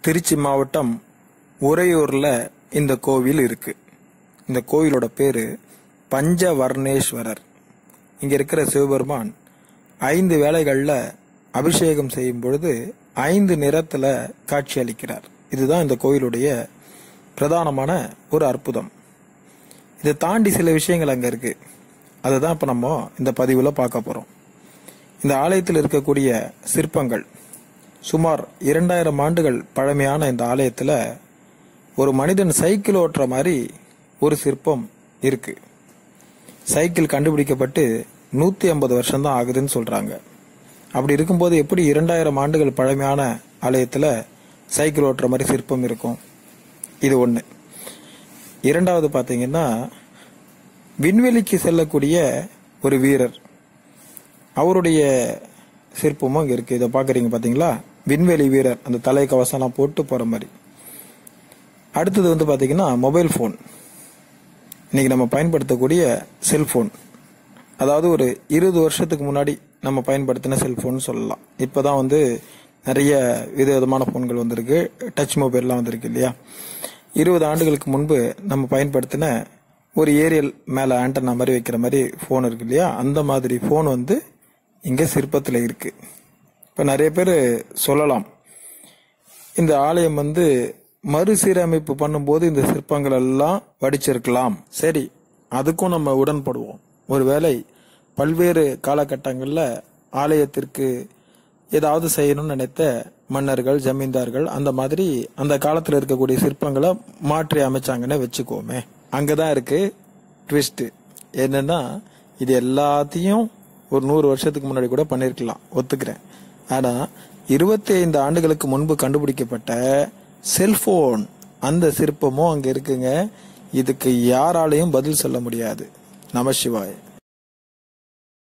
திருச்சி மாவட்டம் உறையூர்ல இந்த கோவில் இருக்கு இந்த கோவிலோட பேரு பஞ்சவர்ணேஸ்வரர் இங்க இருக்கிற சிவபெருமான் ஐந்து வேளைகள்ல அபிஷேகம் செய்யும் பொழுது ஐந்து நிறத்துல காட்சி அளிக்கிறார் இதுதான் இந்த கோவிலுடைய பிரதானமான ஒரு அற்புதம் இதை தாண்டி சில விஷயங்கள் அங்க இருக்கு அதை தான் இப்ப நம்ம இந்த பதிவுல பார்க்க போறோம் இந்த ஆலயத்தில் இருக்கக்கூடிய சிற்பங்கள் சுமார் இரண்டாயிரம் ஆண்டுகள் பழமையான இந்த ஆலயத்துல ஒரு மனிதன் சைக்கிள் ஓட்டுற மாதிரி ஒரு சிற்பம் இருக்கு சைக்கிள் கண்டுபிடிக்கப்பட்டு நூத்தி ஐம்பது வருஷம் தான் ஆகுதுன்னு சொல்றாங்க அப்படி இருக்கும்போது எப்படி இரண்டாயிரம் ஆண்டுகள் பழமையான ஆலயத்துல சைக்கிள் ஓட்டுற மாதிரி சிற்பம் இருக்கும் இது ஒண்ணு இரண்டாவது பாத்தீங்கன்னா விண்வெளிக்கு செல்லக்கூடிய ஒரு வீரர் அவருடைய சிற்பமும் அங்க இருக்கு இதை பாக்குறீங்க பாத்தீங்களா விண்வெளி வீரர் அந்த தலை கவசம்லாம் போட்டு போற மாதிரி அடுத்தது வந்து பாத்தீங்கன்னா மொபைல் ஃபோன் இன்னைக்கு நம்ம பயன்படுத்தக்கூடிய செல்போன் அதாவது ஒரு இருபது வருஷத்துக்கு முன்னாடி நம்ம பயன்படுத்தின செல்போன் சொல்லலாம் இப்பதான் வந்து நிறைய விதவிதமான போன்கள் வந்திருக்கு டச் மொபைல்லாம் வந்திருக்கு இல்லையா இருபது ஆண்டுகளுக்கு முன்பு நம்ம பயன்படுத்தின ஒரு ஏரியல் மேல ஆண்டனா மாதிரி வைக்கிற மாதிரி ஃபோன் இருக்கு இல்லையா அந்த மாதிரி ஃபோன் வந்து இங்க சிற்பத்துல இருக்கு இப்ப நிறைய பேர் சொல்லலாம் இந்த ஆலயம் வந்து மறுசீரமைப்பு பண்ணும்போது இந்த சிற்பங்கள் எல்லாம் வடிச்சிருக்கலாம் சரி அதுக்கும் நம்ம உடன்படுவோம் ஒருவேளை பல்வேறு காலகட்டங்கள்ல ஆலயத்திற்கு ஏதாவது செய்யணும்னு நினைத்த மன்னர்கள் ஜமீன்தார்கள் அந்த மாதிரி அந்த காலத்துல இருக்கக்கூடிய சிற்பங்களை மாற்றி அமைச்சாங்கன்னு வச்சுக்கோமே அங்கதான் இருக்கு ட்விஸ்ட் என்னன்னா இது எல்லாத்தையும் ஒரு நூறு வருஷத்துக்கு முன்னாடி கூட பண்ணிருக்கலாம் ஒத்துக்கிறேன் ஆனா இருபத்தி ஐந்து ஆண்டுகளுக்கு முன்பு கண்டுபிடிக்கப்பட்ட செல்போன் அந்த சிற்பமும் அங்க இருக்குங்க இதுக்கு யாராலையும் பதில் சொல்ல முடியாது நம சிவாய்